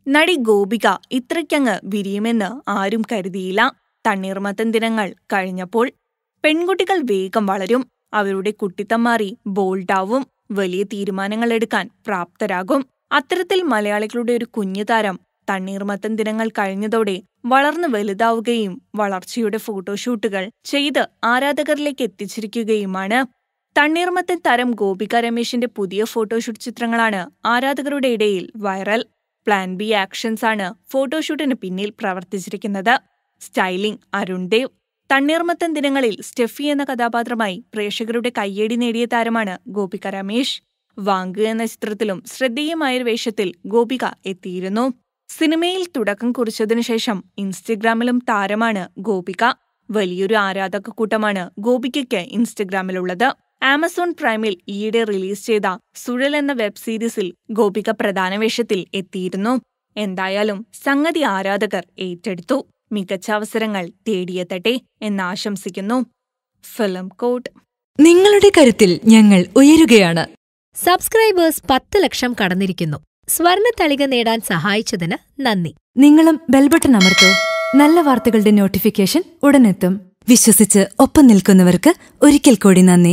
നടി ഗോപിക ഇത്രയ്ക്കങ്ങ് വിരിയുമെന്ന് ആരും കരുതിയില്ല തണ്ണീർമത്തൻ ദിനങ്ങൾ കഴിഞ്ഞപ്പോൾ പെൺകുട്ടികൾ വേഗം വളരും അവരുടെ കുട്ടിത്തം മാറി ബോൾഡാവും വലിയ തീരുമാനങ്ങൾ എടുക്കാൻ പ്രാപ്തരാകും അത്തരത്തിൽ മലയാളികളുടെ ഒരു കുഞ്ഞു താരം തണ്ണീർമത്തൻ ദിനങ്ങൾ കഴിഞ്ഞതോടെ വളർന്നു വലുതാവുകയും വളർച്ചയുടെ ഫോട്ടോഷൂട്ടുകൾ ചെയ്ത് ആരാധകരിലേക്ക് എത്തിച്ചിരിക്കുകയുമാണ് തണ്ണീർമത്തൻ താരം ഗോപിക രമേശിന്റെ പുതിയ ഫോട്ടോഷൂട്ട് ചിത്രങ്ങളാണ് ആരാധകരുടെ ഇടയിൽ വൈറൽ പ്ലാൻ ബി ആക്ഷൻസ് ആണ് ഫോട്ടോഷൂട്ടിന് പിന്നിൽ പ്രവർത്തിച്ചിരിക്കുന്നത് സ്റ്റൈലിംഗ് അരുൺ ദേവ് തണ്ണീർമത്തൻ ദിനങ്ങളിൽ സ്റ്റെഫി എന്ന കഥാപാത്രമായി പ്രേക്ഷകരുടെ കയ്യടി നേടിയ താരമാണ് ഗോപിക രമേശ് വാങ്ക് എന്ന ചിത്രത്തിലും ശ്രദ്ധേയമായൊരു വേഷത്തിൽ ഗോപിക എത്തിയിരുന്നു സിനിമയിൽ തുടക്കം കുറിച്ചതിനു ശേഷം ഇൻസ്റ്റഗ്രാമിലും താരമാണ് ഗോപിക വലിയൊരു ആരാധക കൂട്ടമാണ് ഗോപികയ്ക്ക് ഇൻസ്റ്റഗ്രാമിലുള്ളത് ആമസോൺ പ്രൈമിൽ ഈയിടെ റിലീസ് ചെയ്ത സുഴൽ എന്ന വെബ് സീരീസിൽ ഗോപിക പ്രധാന വേഷത്തിൽ എത്തിയിരുന്നു എന്തായാലും സംഗതി ആരാധകർ ഏറ്റെടുത്തു മികച്ച അവസരങ്ങൾ തേടിയെത്തട്ടെ എന്നാശംസിക്കുന്നു ഫിലിം കോട്ട് നിങ്ങളുടെ കരുത്തിൽ ഞങ്ങൾ ഉയരുകയാണ് സബ്സ്ക്രൈബേഴ്സ് പത്ത് ലക്ഷം കടന്നിരിക്കുന്നു സ്വർണ തളിക നേടാൻ സഹായിച്ചതിന് നന്ദി നിങ്ങളും ബെൽബട്ടൺ അമർത്തോ നല്ല വാർത്തകളുടെ നോട്ടിഫിക്കേഷൻ ഉടനെത്തും വിശ്വസിച്ച് ഒപ്പം നിൽക്കുന്നവർക്ക് ഒരിക്കൽ കൂടി നന്ദി